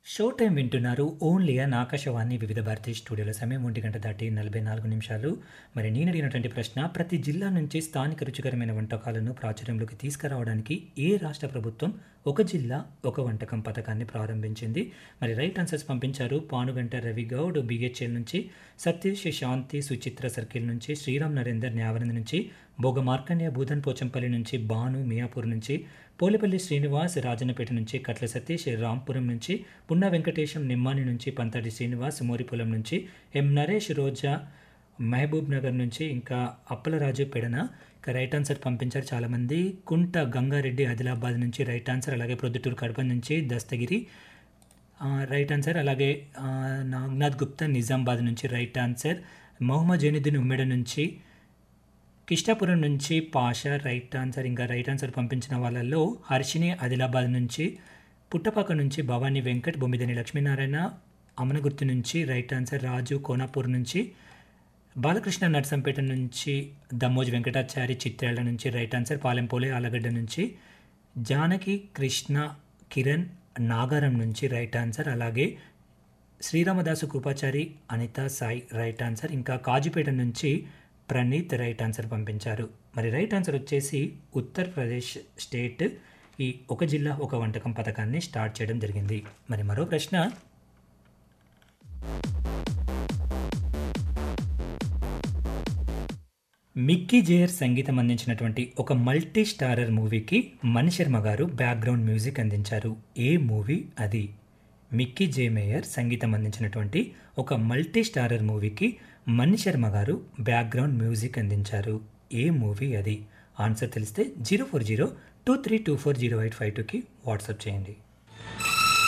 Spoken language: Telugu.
షో టైం వింటున్నారు ఓన్లీ అన్ ఆకాశవాణి వివిధ భారతీయ స్టూడియోల సమయం ఒంటి గంట దాటి నలభై నాలుగు నిమిషాలు మరి నేను అడిగినటువంటి ప్రశ్న ప్రతి జిల్లా నుంచి స్థానిక రుచికరమైన వంటకాలను ప్రాచుర్యంలోకి తీసుకురావడానికి ఏ రాష్ట్ర ప్రభుత్వం ఒక జిల్లా ఒక వంటకం పథకాన్ని ప్రారంభించింది మరి రైట్ ఆన్సర్స్ పంపించారు పానుగంట రవి గౌడ్ బిహెచ్ఎల్ నుంచి సతీష్ శాంతి సుచిత్ర సర్కిల్ నుంచి శ్రీరామ్ నరేందర్ న్యావరంద్ నుంచి భోగ మార్కండ్య భూధన్ పోచంపల్లి నుంచి భాను మియాపూర్ నుంచి పోలేపల్లి శ్రీనివాస్ రాజన్నపేట నుంచి కట్ల సతీష్ రాంపురం నుంచి పున్న వెంకటేశం నిమ్మాని నుంచి పంతటి శ్రీనివాస్ మోరిపులం నుంచి ఎం నరేష్ రోజా మహబూబ్ నగర్ నుంచి ఇంకా అప్పలరాజు పెడన ఇక రైట్ ఆన్సర్ పంపించారు చాలామంది కుంట గంగారెడ్డి ఆదిలాబాద్ నుంచి రైట్ ఆన్సర్ అలాగే ప్రొద్దుటూరు కడప నుంచి దస్తగిరి ఆ, రైట్ ఆన్సర్ అలాగే ఆ, నాగ్నాథ్ గుప్తా నిజామాబాద్ నుంచి రైట్ ఆన్సర్ మొహమ్మద్ జైనుద్దీన్ ఉమ్మెడ నుంచి కిష్టాపురం నుంచి పాషా రైట్ ఆన్సర్ ఇంకా రైట్ ఆన్సర్ పంపించిన వాళ్ళల్లో హర్షిని ఆదిలాబాద్ నుంచి పుట్టపాక నుంచి భవానీ వెంకట్ బొమ్మిదని లక్ష్మీనారాయణ అమనగుర్తు నుంచి రైట్ ఆన్సర్ రాజు కోనాపూర్ నుంచి బాలకృష్ణ నర్సంపేట నుంచి దమ్మోజ్ వెంకటాచారి చిత్రాల నుంచి రైట్ ఆన్సర్ పాలెంపోలే ఆలగడ్డ నుంచి జానకి కృష్ణ కిరణ్ నాగారం నుంచి రైట్ ఆన్సర్ అలాగే శ్రీరామదాసు కృపాచారి అనిత సాయి రైట్ ఆన్సర్ ఇంకా కాజుపేట నుంచి ప్రణీత్ రైట్ ఆన్సర్ పంపించారు మరి రైట్ ఆన్సర్ వచ్చేసి ఉత్తరప్రదేశ్ స్టేట్ ఈ ఒక జిల్లా ఒక వంటకం పథకాన్ని స్టార్ట్ చేయడం జరిగింది మరి మరో ప్రశ్న మిక్కీ జేయర్ సంగీతం అందించినటువంటి ఒక మల్టీ స్టారర్ మూవీకి మణి శర్మ గారు బ్యాక్గ్రౌండ్ మ్యూజిక్ అందించారు ఏ మూవీ అది మిక్కీ జే మేయర్ సంగీతం అందించినటువంటి ఒక మల్టీ స్టారర్ మూవీకి మణి శర్మ గారు బ్యాక్గ్రౌండ్ మ్యూజిక్ అందించారు ఏ మూవీ అది ఆన్సర్ తెలిస్తే zero four zero two three two four zero eight five టూకి వాట్సాప్ చేయండి